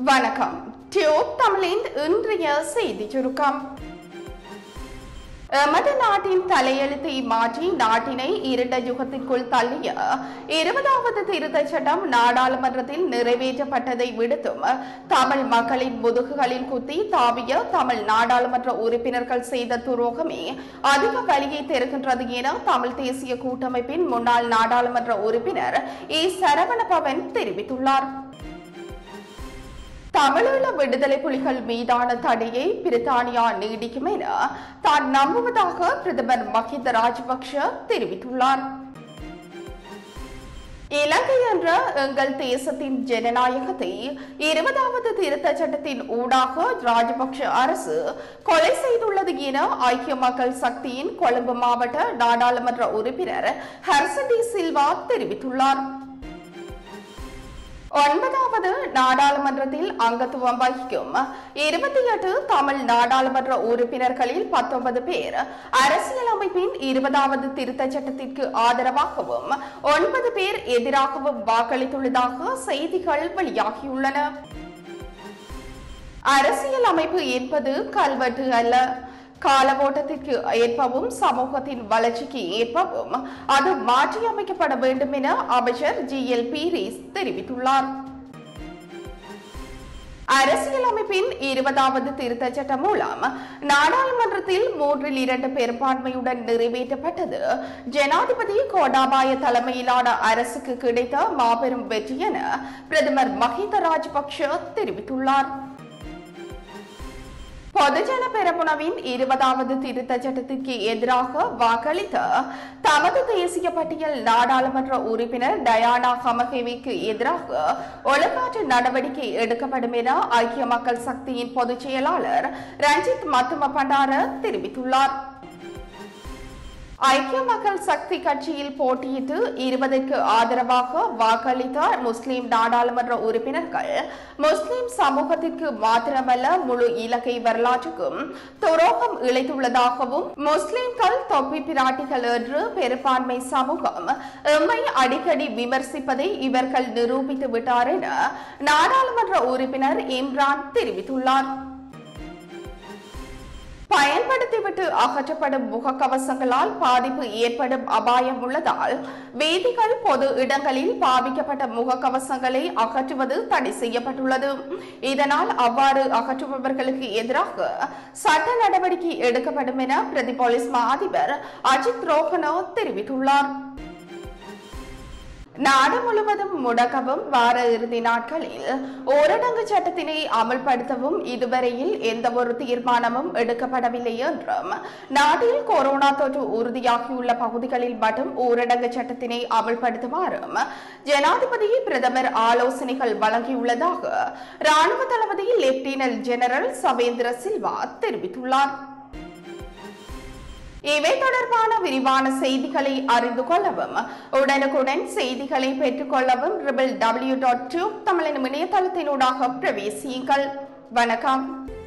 வணக்கம் டியூப் தமிழின் இன்றைய செய்தி சுருக்கம் எமது நாட்டின் தலையெழுத்தை மாற்றி நாட்டினை இருண்ட யுகத்திற்குள் தள்ளிய இருபதாவது திருத்தச் சட்டம் நாடாளுமன்றத்தில் நிறைவேற்றப்பட்டதை விடுத்தும் தமிழ் மக்களின் முதுகுகளில் குத்தி தாவிய தமிழ் நாடாளுமன்ற உறுப்பினர்கள் செய்த துரோகமே அதிக வலியை தருகின்றது என தமிழ் தேசிய கூட்டமைப்பின் முன்னாள் நாடாளுமன்ற உறுப்பினர் ஏ சரவணபவன் தெரிவித்துள்ளார் தமிழீழ விடுதலை புலிகள் மீதான தடையை பிரித்தானியா நீடிக்கும் என தான் நம்புவதாக பிரதமர் மஹிந்த ராஜபக்ஷ தெரிவித்துள்ளார் இலங்கை என்ற எங்கள் தேசத்தின் ஜனநாயகத்தை இருபதாவது திருத்த சட்டத்தின் ஊடாக ராஜபக்ஷ அரசு கொலை செய்துள்ளது என ஐக்கிய மக்கள் சக்தியின் கொழும்பு மாவட்ட நாடாளுமன்ற உறுப்பினர் ஹர்சடி சில்வா தெரிவித்துள்ளார் ஒன்பதாவது நாடாளுமன்றத்தில் அங்கத்துவம் வகிக்கும் இருபத்தி எட்டு தமிழ் நாடாளுமன்ற உறுப்பினர்களில் பத்தொன்பது பேர் அரசியலமைப்பின் இருபதாவது திருத்தச் சட்டத்திற்கு ஆதரவாகவும் ஒன்பது பேர் எதிராகவும் வாக்களித்துள்ளதாக செய்திகள் வெளியாகியுள்ளன அரசியல் அமைப்பு என்பது கல்வெட்டு அல்ல கால ஓட்டத்திற்கு ஏற்பவும் சமூகத்தின் வளர்ச்சிக்கு ஏற்பவும் அது மாற்றியமைக்கப்பட வேண்டும் என அமைச்சர் ஜி எல் பீரிஸ் தெரிவித்துள்ளார் அரசியலமைப்பின் இருபதாவது திருத்தச் சட்டம் மூலம் நாடாளுமன்றத்தில் மூன்றில் இரண்டு பெரும்பான்மையுடன் நிறைவேற்றப்பட்டது ஜனாதிபதி கோட்டாபாய தலைமையிலான அரசுக்கு கிடைத்த மாபெரும் வெற்றி என பிரதமர் மஹிந்த ராஜபக்ஷ தெரிவித்துள்ளார் பொதுஜன பெரமுனவின் இருபதாவது திருத்த சட்டத்திற்கு எதிராக வாக்களித்த தமது தேசிய பட்டியல் நாடாளுமன்ற உறுப்பினர் டயானா ஹமகேவிக்கு எதிராக ஒழுக்காற்று நடவடிக்கை எடுக்கப்படும் என ஐக்கிய மக்கள் சக்தியின் பொதுச் செயலாளர் ரஞ்சித் மத்தும பண்டார தெரிவித்துள்ளார் ஐக்கிய மக்கள் சக்தி கட்சியில் போட்டியிட்டு இருபதுக்கு ஆதரவாக வாக்களித்த முஸ்லிம் நாடாளுமன்ற உறுப்பினர்கள் முஸ்லிம் சமூகத்திற்கு மாத்திரமல்ல முழு இலங்கை வரலாற்றுக்கும் துரோகம் இழைத்துள்ளதாகவும் முஸ்லிம்கள் தொப்பி பிராட்டிகள் என்று பெரும்பான்மை சமூகம் எம்மை அடிக்கடி விமர்சிப்பதை இவர்கள் நிரூபித்து விட்டார் என நாடாளுமன்ற உறுப்பினர் இம்ரான் தெரிவித்துள்ளார் பயன்படுத்திவிட்டு அகற்றப்படும் முகக்கவசங்களால் பாதிப்பு ஏற்படும் அபாயம் உள்ளதால் வேதிகள் பொது இடங்களில் பாவிக்கப்பட்ட முகக்கவசங்களை அகற்றுவது தடை செய்யப்பட்டுள்ளது இதனால் அவ்வாறு அகற்றுபவர்களுக்கு எதிராக சட்ட நடவடிக்கை எடுக்கப்படும் என பிரதி போலீஸ் மா அதிபர் அஜித் ரோஹனோ தெரிவித்துள்ளார் நாடு முழுவதும் முடக்கவும் வார இறுதி நாட்களில் ஊரடங்கு சட்டத்தினை அமல்படுத்தவும் இதுவரையில் எந்த ஒரு தீர்மானமும் எடுக்கப்படவில்லை என்றும் நாட்டில் கொரோனா தொற்று உறுதியாகியுள்ள பகுதிகளில் மட்டும் ஊரடங்கு சட்டத்தினை அமல்படுத்துமாறும் ஜனாதிபதி பிரதமர் ஆலோசனைகள் வழங்கியுள்ளதாக ராணுவ தளபதி லெப்டினன்ட் ஜெனரல் சவேந்திர சில்வா தெரிவித்துள்ளார் இவை தொடர்பான விரிவான செய்திகளை அறிந்து கொள்ளவும் உடனுக்குடன் செய்திகளை பெற்றுக்கொள்ளவும் ட்ரிபிள் டபிள்யூ டாட் டியூப் தமிழின் இணையதளத்தினூடாக பிரவேசியுங்கள் வணக்கம்